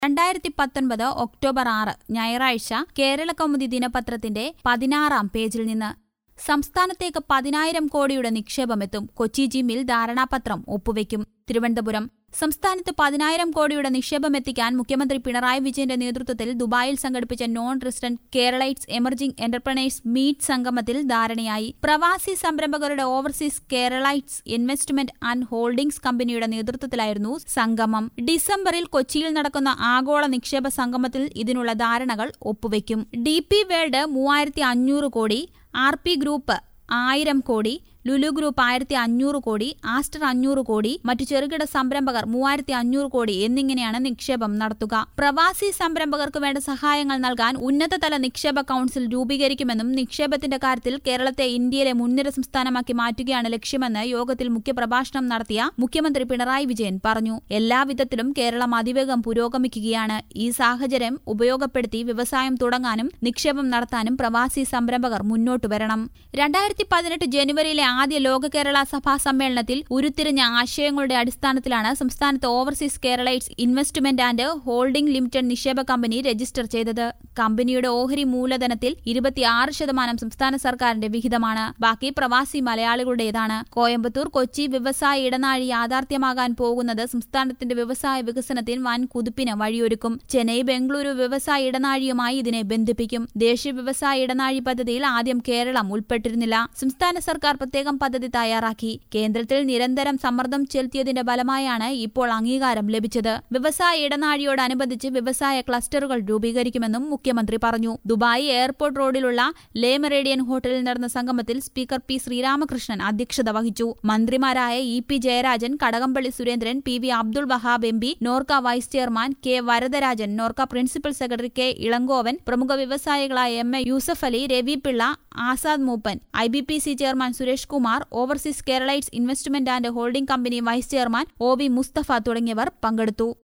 രണ്ടായിരത്തി പത്തൊൻപത് ഒക്ടോബർ ആറ് ഞായറാഴ്ച കേരള കൗമുദി ദിനപത്രത്തിന്റെ പതിനാറാം പേജിൽ നിന്ന് സംസ്ഥാനത്തേക്ക് പതിനായിരം കോടിയുടെ നിക്ഷേപമെത്തും കൊച്ചി ജിമ്മിൽ ധാരണാപത്രം ഒപ്പുവെക്കും തിരുവനന്തപുരം സംസ്ഥാനത്ത് പതിനായിരം കോടിയുടെ നിക്ഷേപമെത്തിക്കാൻ മുഖ്യമന്ത്രി പിണറായി വിജയന്റെ നേതൃത്വത്തിൽ ദുബായിൽ സംഘടിപ്പിച്ച non resident Keralites emerging entrepreneurs meet സംഗമത്തിൽ ധാരണയായി പ്രവാസി സംരംഭകരുടെ overseas Keralites investment and holdings കമ്പനിയുടെ നേതൃത്വത്തിലായിരുന്നു സംഗമം ഡിസംബറിൽ കൊച്ചിയിൽ നടക്കുന്ന ആഗോള നിക്ഷേപ സംഗമത്തിൽ ഇതിനുള്ള ധാരണകൾ ഒപ്പുവെക്കും ഡി പി വേൾഡ് മൂവായിരത്തി അഞ്ഞൂറ് കോടി ആർ പി ഗ്രൂപ്പ് ആയിരം കോടി ലുലു ഗ്രൂപ്പ് ആയിരത്തി അഞ്ഞൂറ് കോടി ആസ്റ്റർ അഞ്ഞൂറ് കോടി മറ്റു ചെറുകിട സംരംഭകർ മൂവായിരത്തി അഞ്ഞൂറ് കോടി എന്നിങ്ങനെയാണ് നിക്ഷേപം നടത്തുക പ്രവാസി സംരംഭകർക്ക് വേണ്ട സഹായങ്ങൾ നൽകാൻ ഉന്നതതല നിക്ഷേപ കൌൺസിൽ രൂപീകരിക്കുമെന്നും നിക്ഷേപത്തിന്റെ കാര്യത്തിൽ കേരളത്തെ ഇന്ത്യയിലെ മുൻനിര സംസ്ഥാനമാക്കി മാറ്റുകയാണ് ലക്ഷ്യമെന്ന് യോഗത്തിൽ മുഖ്യപ്രഭാഷണം നടത്തിയ മുഖ്യമന്ത്രി പിണറായി വിജയൻ പറഞ്ഞു എല്ലാവിധത്തിലും കേരളം അതിവേഗം പുരോഗമിക്കുകയാണ് ഈ സാഹചര്യം ഉപയോഗപ്പെടുത്തി വ്യവസായം തുടങ്ങാനും നിക്ഷേപം നടത്താനും പ്രവാസി സംരംഭകർ മുന്നോട്ടു വരണം രണ്ടായിരത്തി പതിനെട്ട് ജനുവരിയിലെ ആദ്യ ലോക കേരള സഭാ സമ്മേളനത്തിൽ ഉരുത്തിരിഞ്ഞ ആശയങ്ങളുടെ അടിസ്ഥാനത്തിലാണ് സംസ്ഥാനത്ത് overseas Keralites investment and holding limited നിക്ഷേപ കമ്പനി രജിസ്റ്റർ ചെയ്തത് കമ്പനിയുടെ ഓഹരി മൂലധനത്തിൽ ഇരുപത്തിയാറ് ശതമാനം സംസ്ഥാന സർക്കാരിന്റെ വിഹിതമാണ് ബാക്കി പ്രവാസി മലയാളികളുടേതാണ് കോയമ്പത്തൂർ കൊച്ചി വ്യവസായ ഇടനാഴി യാഥാർത്ഥ്യമാകാൻ പോകുന്നത് സംസ്ഥാനത്തിന്റെ വ്യവസായ വികസനത്തിന് വൻ കുതിപ്പിന് വഴിയൊരുക്കും ചെന്നൈ ബംഗളൂരു വ്യവസായ ഇടനാഴിയുമായി ഇതിനെ ബന്ധിപ്പിക്കും ദേശീയ വ്യവസായ ഇടനാഴി പദ്ധതിയിൽ ആദ്യം കേരളം ഉൾപ്പെട്ടിരുന്നില്ല സംസ്ഥാന സർക്കാർ പ്രത്യേകം പദ്ധതി തയ്യാറാക്കി കേന്ദ്രത്തിൽ നിരന്തരം സമ്മർദ്ദം ചെലുത്തിയതിന്റെ ഫലമായാണ് ഇപ്പോൾ അംഗീകാരം ലഭിച്ചത് വ്യവസായ ഇടനാഴിയോടനുബന്ധിച്ച് വ്യവസായ ക്ലസ്റ്ററുകൾ രൂപീകരിക്കുമെന്നും മുഖ്യമന്ത്രി പറഞ്ഞു ദുബായ് എയർപോർട്ട് റോഡിലുള്ള ലേ മെറേഡിയൻ ഹോട്ടലിൽ നടന്ന സംഗമത്തിൽ സ്പീക്കർ പി ശ്രീരാമകൃഷ്ണൻ അധ്യക്ഷത വഹിച്ചു മന്ത്രിമാരായ E P Jayarajan Kadakampally Surendran P V Abdul Wahab M P Norka vice chairman K Varadarajan Norka principal secretary K Elangovan പ്രമുഖ വ്യവസായികളായ M A Yusuff Ali Ravi Pillai Azad Moopen I B P C chairman Suresh Kumar overseas Keralites investment and holding company vice chairman O V Musthafa തുടങ്ങിയവർ പങ്കെടുത്തു